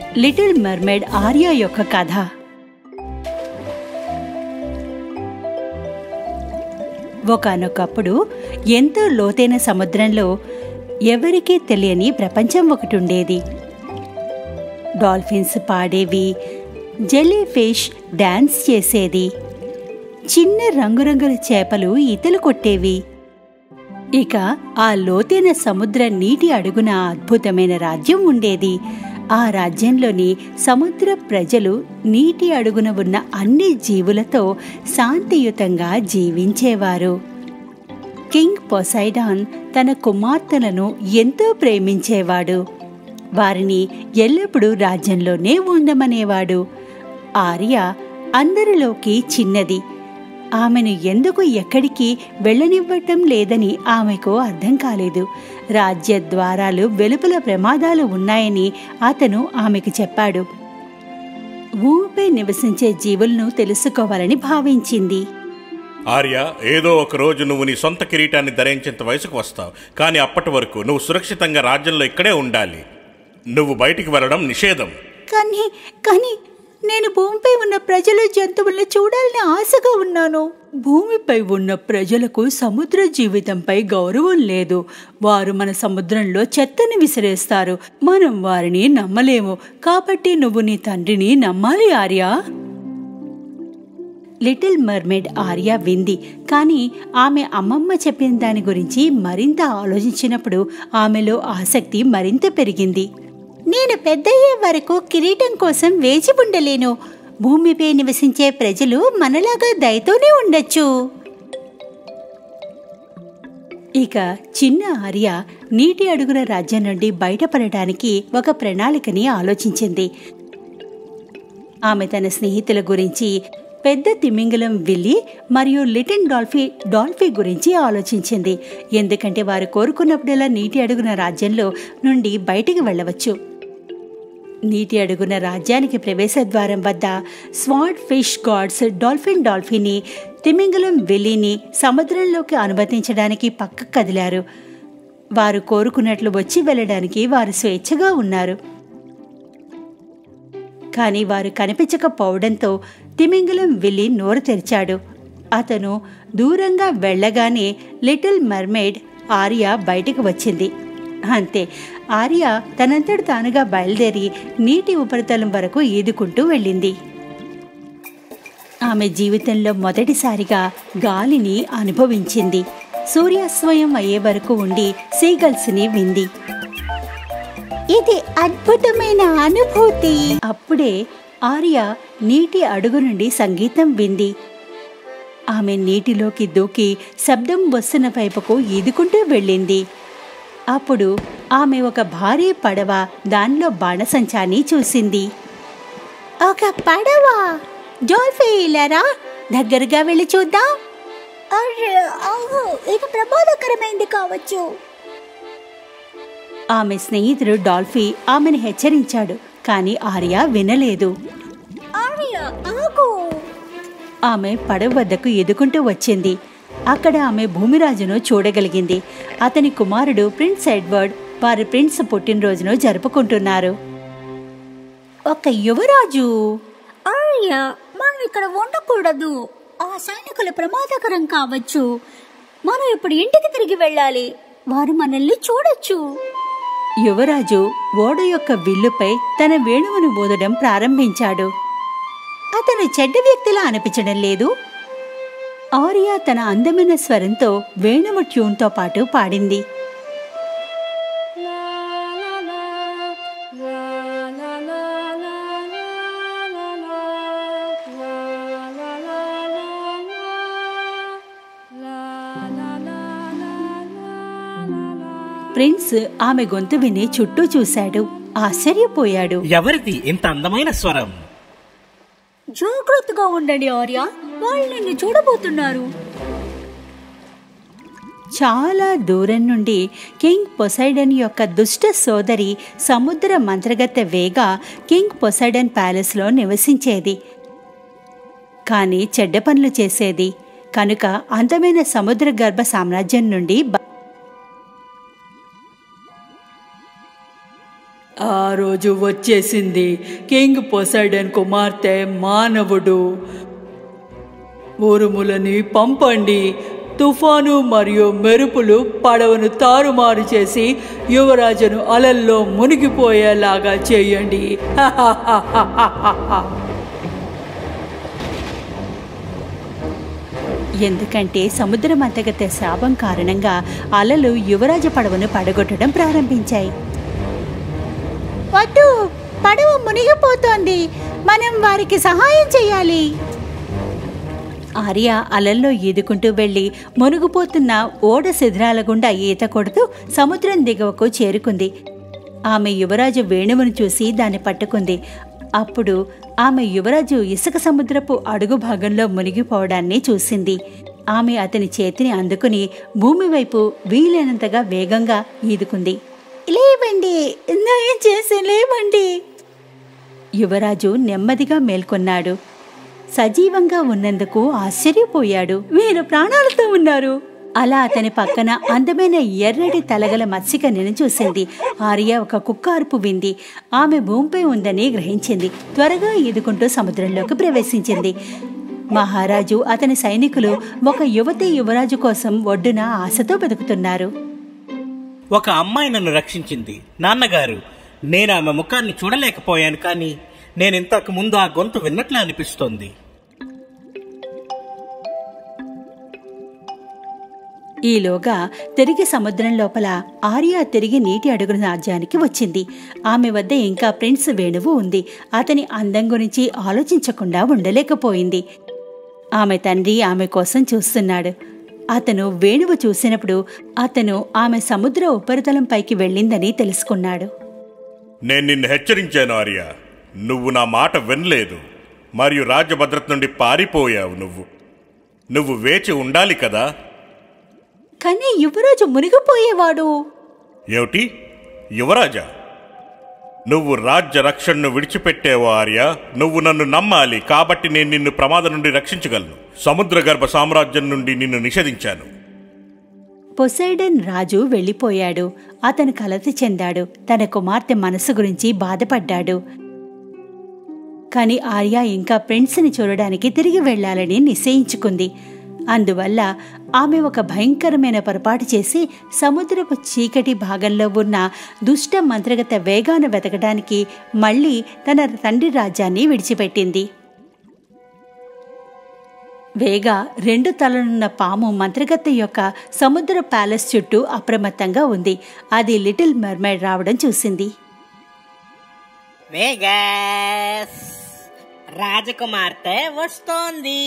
little మర్మెడ్ Arya యొక్క కథ ఒకనొకప్పుడు ఎంతో లోతైన సముద్రంలో ఎవరికీ తెలియని ప్రపంచం ఒకటి ఉండేది డాల్ఫిన్స్ పాడేవి జెల్లీ ఫిష్ డాన్స్ చేసేది చిన్న రంగురంగుల చేపలు ఈతలు కొట్టేవి ఇక ఆ లోతైన సముద్ర నీటి అడుగున అద్భుతమైన రాజ్యం ఉండేది ఆ రాజ్యంలోని సముద్ర ప్రజలు నీటి అడుగున ఉన్న అన్ని జీవులతో శాంతియుతంగా జీవించేవారు కింగ్ పొసైడాన్ తన కుమార్తెలను ఎంతో ప్రేమించేవాడు వారిని ఎల్లప్పుడూ రాజ్యంలోనే ఉండమనేవాడు ఆర్య అందరిలోకి చిన్నది ఆమెను ఎందుకు ఎక్కడికి వెళ్ళనివ్వటం లేదని ఆమెకు అర్థం కాలేదు రాజ్య ద్వారాలు వెలుపల ప్రమాదాలు ఉన్నాయని అతను ఆమెకు చెప్పాడు భూమిపై నివసించే జీవులను తెలుసుకోవాలని భావించింది ఆర్య ఏదో ఒక రోజు నువ్వు నీ సొంత కిరీటాన్ని ధరించేంత వయసుకు వస్తావు కానీ అప్పటి వరకు నువ్వు సురక్షితంగా రాజ్యంలో ఇక్కడే ఉండాలి నువ్వు బయటికి వెళ్ళడం నిషేధం కానీ కానీ నేను భూమిపై ఉన్న ప్రజలు జంతువులను చూడాలని ఆశగా ఉన్నాను భూమిపై ఉన్న ప్రజలకు సముద్ర జీవితంపై గౌరవం లేదు వారు మన సముద్రంలో చెత్తని విసిరేస్తారు మనం వారిని నమ్మలేము కాబట్టి నువ్వు నీ తండ్రిని నమ్మాలి ఆర్యా లిటిల్ మర్మెడ్ ఆర్య వింది కానీ ఆమె అమ్మమ్మ చెప్పిన దాని గురించి మరింత ఆలోచించినప్పుడు ఆమెలో ఆసక్తి మరింత పెరిగింది నేను పెద్దయ్యే వరకు కిరీటం కోసం వేచి ఉండలేను భూమిపై నివసించే ప్రజలు మనలాగా దయతోనే ఉండొచ్చు ఇక చిన్న ఆర్య నీటి అడుగుల రాజ్యం నుండి బయటపడటానికి ఒక ప్రణాళికని ఆలోచించింది ఆమె తన స్నేహితుల గురించి పెద్ద తిమింగలం విల్లి మరియు లిటిన్ డాల్ఫీ డాల్ఫీ గురించి ఆలోచించింది ఎందుకంటే వారు కోరుకున్నప్పుడల్లా నీటి అడుగున రాజ్యంలో నుండి బయటికి వెళ్ళవచ్చు నీటి అడుగున రాజ్యానికి ప్రవేశ ద్వారం వద్ద స్వాట్ ఫిష్ గాడ్స్ డాల్ఫిన్ డాల్ఫిని తిమింగలం వెల్లిని సముద్రంలోకి అనుమతించడానికి పక్కకు కదిలారు వారు కోరుకున్నట్లు వచ్చి వెళ్ళడానికి వారు స్వేచ్ఛగా ఉన్నారు కానీ వారు కనిపించకపోవడంతో తిమింగలం విల్లి నోరు తెరిచాడు అతను దూరంగా వెళ్ళగానే లిటిల్ మర్మేడ్ ఆర్య బయటకు వచ్చింది అంతే ఆర్య తనంతట తానుగా బయలుదేరి నీటి ఉపరితలం వరకు ఈదుకుంటూ వెళ్ళింది ఆమె జీవితంలో మొదటిసారిగా గాలిని అనుభవించింది సూర్యాస్వయం అయ్యే వరకు ఉండి సీగల్స్ని వింది ఇది అద్భుతమైన అనుభూతి అప్పుడే ఆర్య నీటి అడుగు నుండి సంగీతం వింది ఆమె నీటిలోకి దూకి శబ్దం వస్తున్న వైపుకు ఈదుకుంటూ వెళ్ళింది అప్పుడు ఆమె ఒక భారీ పడవ దానిలో బాణసంచాన్ని చూసింది ఒక పడవ జోల్ఫీలరా దగ్గరగా వెళ్ళి చూద్దాం అరే ఆహో ఇది ప్రమాదకరమైంది కావచ్చు ఆమె స్నేహితుడు డాల్ఫీ ఆమెను హెచ్చరించాడు కానీ ఆర్య వినలేదు ఆర్య ఆగు ఆమె పడవ వద్దకు ఎదుకుంటూ వచ్చింది అక్కడ ఆమె భూమిరాజును చూడగలిగింది అతని కుమారుడు ప్రిన్స్ ఎడ్వర్డ్ వారి ప్రిన్స్ పుట్టినరోజును జరుపుకుంటున్నారు ఒక యువరాజు ఆర్య మనం ఇక్కడ ఉండకూడదు ఆ సైనికులు ప్రమాదకరం కావచ్చు మనం ఇప్పుడు ఇంటికి తిరిగి వెళ్ళాలి వారు మనల్ని చూడొచ్చు యువరాజు ఓడ యొక్క విల్లుపై తన వేణువును ఊదడం ప్రారంభించాడు అతను చెడ్డ వ్యక్తిలా అనిపించడం లేదు ఆర్య తన అందమైన స్వరంతో వేణువు ట్యూన్తో పాటు పాడింది ప్రిన్స్ ఆమె గొంతు విని చుట్టూ చూశాడు ఆశ్చర్యపోయాడు ఎవరిది ఇంత అందమైన స్వరం జాగ్రత్తగా ఉండండి ఆర్య వాళ్ళు నిన్ను చూడబోతున్నారు చాలా దూరం నుండి కింగ్ పొసైడన్ యొక్క దుష్ట సోదరి సముద్ర మంత్రగత వేగ కింగ్ పొసైడన్ ప్యాలెస్లో నివసించేది కానీ చెడ్డ పనులు చేసేది కనుక అందమైన సముద్ర గర్భ సామ్రాజ్యం నుండి బ- ఆ రోజు వచ్చేసింది కింగ్ పొసైడన్ కుమార్తె మానవుడు ఉరుములని పంపండి తుఫాను మరియు మెరుపులు పడవను తారుమారు చేసి యువరాజును అలల్లో మునిగిపోయేలాగా చేయండి ఎందుకంటే సముద్రం అంతగత శాపం కారణంగా అలలు యువరాజ పడవను పడగొట్టడం ప్రారంభించాయి వద్దు పడవ మునిగిపోతోంది మనం వారికి సహాయం చేయాలి ఆర్య అలల్లో ఈదుకుంటూ వెళ్లి మునిగిపోతున్న ఓడ శిథిరాల గుండా ఈత కొడుతూ సముద్రం దిగువకు చేరుకుంది ఆమె యువరాజు వేణువును చూసి దాన్ని పట్టుకుంది అప్పుడు ఆమె యువరాజు ఇసుక సముద్రపు అడుగు భాగంలో మునిగిపోవడాన్ని చూసింది ఆమె అతని చేతిని అందుకుని భూమి వైపు వీలైనంతగా వేగంగా ఈదుకుంది లేవండి నయం చేసి లేవండి యువరాజు నెమ్మదిగా మేల్కొన్నాడు సజీవంగా ఉన్నందుకు ఆశ్చర్యపోయాడు వీరు ప్రాణాలతో ఉన్నారు అలా అతని పక్కన అందమైన ఎర్రటి తలగల మత్స్యకన్యను చూసింది ఆర్య ఒక కుక్క అరుపు వింది ఆమె భూమిపై ఉందని గ్రహించింది త్వరగా ఈదుకుంటూ సముద్రంలోకి ప్రవేశించింది మహారాజు అతని సైనికులు ఒక యువతి యువరాజు కోసం ఒడ్డున ఆశతో బతుకుతున్నారు ఒక అమ్మాయి నన్ను రక్షించింది నాన్నగారు నేను ఆమె ముఖాన్ని చూడలేకపోయాను కానీ నేను ఇంతకు ముందు ఆ గొంతు విన్నట్లు అనిపిస్తోంది ఈలోగా తిరిగి సముద్రం లోపల ఆర్య తిరిగి నీటి అడుగున రాజ్యానికి వచ్చింది ఆమె వద్ద ఇంకా ప్రిన్స్ వేణువు ఉంది అతని అందం గురించి ఆలోచించకుండా ఉండలేకపోయింది ఆమె తండ్రి ఆమె కోసం చూస్తున్నాడు అతను వేణువు చూసినప్పుడు అతను ఆమె సముద్ర ఉపరితలంపైకి వెళ్ళిందని తెలుసుకున్నాడు నేను నిన్ను హెచ్చరించాను ఆర్య నువ్వు నా మాట వినలేదు మరియు రాజ్యభద్రత నుండి పారిపోయావు నువ్వు నువ్వు వేచి ఉండాలి కదా కానీ యువరాజు మునిగిపోయేవాడు ఏమిటి యువరాజా నువ్వు రాజ్య రక్షణను విడిచిపెట్టేవో ఆర్య నువ్వు నన్ను నమ్మాలి కాబట్టి నేను నిన్ను ప్రమాదం నుండి రక్షించగలను సముద్ర గర్భ సామ్రాజ్యం నుండి నిన్ను నిషేధించాను పొసైడన్ రాజు వెళ్ళిపోయాడు అతను కలత చెందాడు తన కుమార్తె మనసు గురించి బాధపడ్డాడు కాని ఆర్య ఇంకా ప్రిన్స్ని చూడడానికి తిరిగి వెళ్ళాలని నిశ్చయించుకుంది అందువల్ల ఆమె ఒక భయంకరమైన పొరపాటు చేసి సముద్రపు చీకటి భాగంలో ఉన్న దుష్ట మంత్రగత వేగాను వెతకడానికి మళ్ళీ తన తండ్రి రాజ్యాన్ని విడిచిపెట్టింది వేగా రెండు తలలున్న పాము మంత్రగత్త యొక్క సముద్ర ప్యాలెస్ చుట్టూ అప్రమత్తంగా ఉంది అది లిటిల్ మెర్మైడ్ రావడం చూసింది వేగస్ రాజకుమార్తె వస్తోంది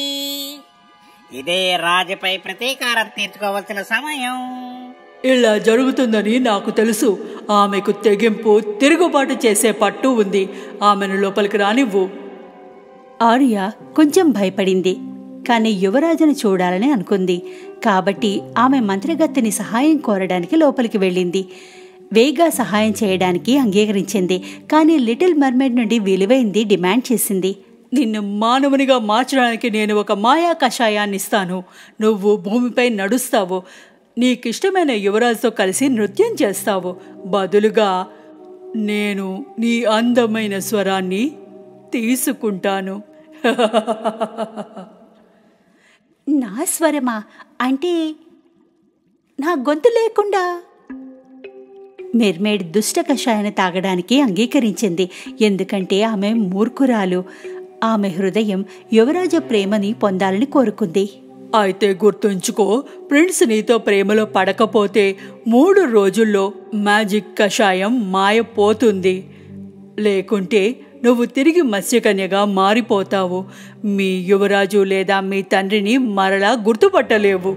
ఇదే రాజుపై ప్రతీకారం తీర్చుకోవాల్సిన సమయం ఇలా జరుగుతుందని నాకు తెలుసు ఆమెకు తెగింపు తిరుగుబాటు చేసే పట్టు ఉంది ఆమెను లోపలికి రానివ్వు ఆర్య కొంచెం భయపడింది కానీ యువరాజును చూడాలని అనుకుంది కాబట్టి ఆమె మంత్రగత్తెని సహాయం కోరడానికి లోపలికి వెళ్ళింది వేగా సహాయం చేయడానికి అంగీకరించింది కానీ లిటిల్ మర్మైడ్ నుండి విలువైంది డిమాండ్ చేసింది నిన్ను మానవునిగా మార్చడానికి నేను ఒక మాయా కషాయాన్ని ఇస్తాను నువ్వు భూమిపై నడుస్తావు నీకిష్టమైన యువరాజుతో కలిసి నృత్యం చేస్తావు బదులుగా నేను నీ అందమైన స్వరాన్ని తీసుకుంటాను నా స్వరమా అంటే నా గొంతు లేకుండా మెర్మేడ్ దుష్ట కషాయాన్ని తాగడానికి అంగీకరించింది ఎందుకంటే ఆమె మూర్ఖురాలు ఆమె హృదయం యువరాజ ప్రేమని పొందాలని కోరుకుంది అయితే గుర్తుంచుకో ప్రిన్స్ నీతో ప్రేమలో పడకపోతే మూడు రోజుల్లో మ్యాజిక్ కషాయం మాయపోతుంది లేకుంటే నువ్వు తిరిగి మత్స్యకన్యగా మారిపోతావు మీ యువరాజు లేదా మీ తండ్రిని మరలా గుర్తుపట్టలేవు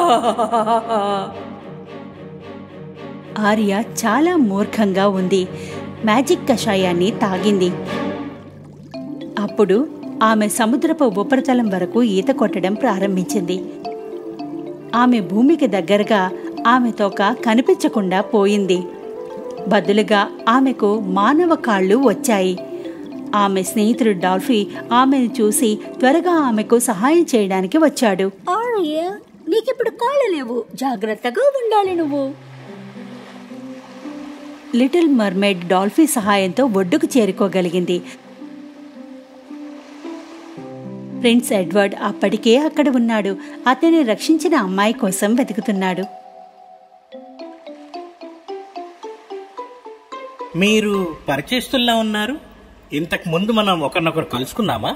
ఆర్య చాలా మూర్ఖంగా ఉంది మ్యాజిక్ కషాయాన్ని తాగింది అప్పుడు ఆమె సముద్రపు ఉపరితలం వరకు ఈత కొట్టడం ప్రారంభించింది ఆమె భూమికి దగ్గరగా ఆమె తోక కనిపించకుండా పోయింది బదులుగా ఆమెకు మానవ కాళ్ళు వచ్చాయి ఆమె స్నేహితుడు డాల్ఫీ ఆమెను చూసి త్వరగా ఆమెకు సహాయం చేయడానికి వచ్చాడు ఆర్య నీకిప్పుడు కాళ్ళు లేవు జాగ్రత్తగా ఉండాలి నువ్వు లిటిల్ మర్మైడ్ డాల్ఫీ సహాయంతో ఒడ్డుకు చేరుకోగలిగింది ప్రిన్స్ ఎడ్వర్డ్ అప్పటికే అక్కడ ఉన్నాడు అతన్ని రక్షించిన అమ్మాయి కోసం వెతుకుతున్నాడు మీరు పరిచయస్తుల్లా ఉన్నారు ఇంతకు ముందు మనం ఒకరినొకరు కలుసుకున్నామా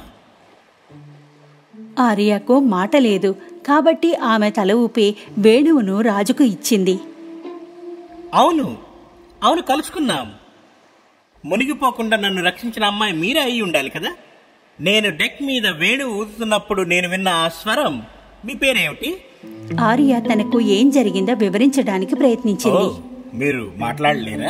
ఆర్యాకు మాట లేదు కాబట్టి ఆమె తల ఊపి వేణువును రాజుకు ఇచ్చింది అవును అవును కలుసుకున్నాం మునిగిపోకుండా నన్ను రక్షించిన అమ్మాయి మీరే అయి ఉండాలి కదా నేను డెక్ మీద వేణువు ఊదుతున్నప్పుడు నేను విన్న ఆ స్వరం మీ పేరేమిటి ఆర్య తనకు ఏం జరిగిందో వివరించడానికి ఓ ప్రయత్నించింది మీరు మాట్లాడలేరా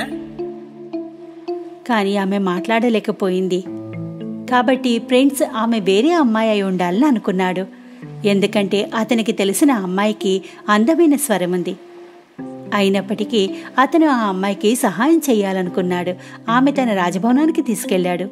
కానీ ఆమె మాట్లాడలేకపోయింది కాబట్టి ప్రిన్స్ ఆమె వేరే అమ్మాయి అయి ఉండాలని అనుకున్నాడు ఎందుకంటే అతనికి తెలిసిన అమ్మాయికి అందమైన స్వరం ఉంది అయినప్పటికీ అతను ఆ అమ్మాయికి సహాయం చేయాలనుకున్నాడు ఆమె తన రాజభవనానికి తీసుకెళ్లాడు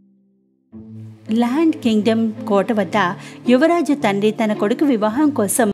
ల్యాండ్ కింగ్డమ్ కోట వద్ద యువరాజు తండ్రి తన కొడుకు వివాహం కోసం